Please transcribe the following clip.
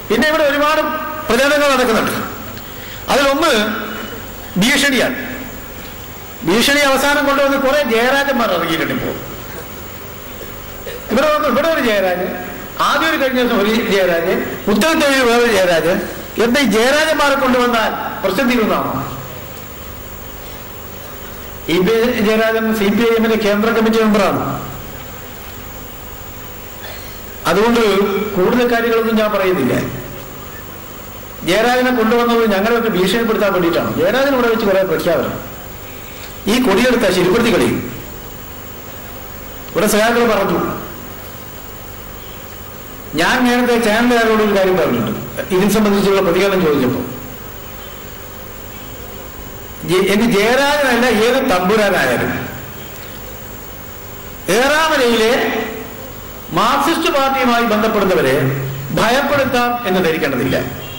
പിന്നെ ഇവിടെ ഒരുപാട് പ്രചരണങ്ങൾ നടക്കുന്നുണ്ട് അതിലൊന്ന് ഭീഷണിയാണ് ഭീഷണി അവസാനം കൊണ്ടുവന്ന് കുറെ ജയരാജന്മാർ ഇറങ്ങിയിട്ടുണ്ട് ഇപ്പോൾ ഇവിടെ വന്ന് ഇവിടെ ഒരു ജയരാജൻ ആദ്യം ഒരു കഴിഞ്ഞ ദിവസം ഒരു ജയരാജൻ ഉത്തരത്തേഴ് വേറൊരു ജയരാജൻ എന്താ ഈ ജയരാജന്മാരെ കൊണ്ടുവന്നാൽ പ്രശ്നം തീരുന്നതാണോ E P Jayarajan C P I എമ്മിന്റെ കേന്ദ്ര കമ്മിറ്റി മെമ്പറാണ് അതുകൊണ്ട് കൂടുതൽ കാര്യങ്ങളൊന്നും ഞാൻ പറയുന്നില്ല ജയരാജനെ കൊണ്ടുവന്നത് ഞങ്ങളെയൊക്കെ ഭീഷണിപ്പെടുത്താൻ വേണ്ടിയിട്ടാണ് ജയരാജൻ ഇവിടെ വെച്ച് കുറെ പ്രഖ്യാപനം ഈ കൊടിയെടുത്ത ശരിപ്പെടുത്തി കളിയും ഇവിടെ സഹാക്കൾ പറഞ്ഞു ഞാൻ നേരത്തെ ചാനലുകാരോട് ഒരു കാര്യം പറഞ്ഞിട്ടുണ്ട് ഇതിനെ സംബന്ധിച്ചുള്ള പ്രതികരണം ചോദിച്ചപ്പോൾ ജെ- എനിക്ക് ജയരാജനല്ല ഏത് തമ്പുരാനായാലും ഏറാമലയിലെ മാർക്സിസ്റ്റ് പാർട്ടിയുമായി ബന്ധപ്പെടുന്നവരെ ഭയപ്പെടുത്താം എന്ന് ധരിക്കേണ്ടതില്ല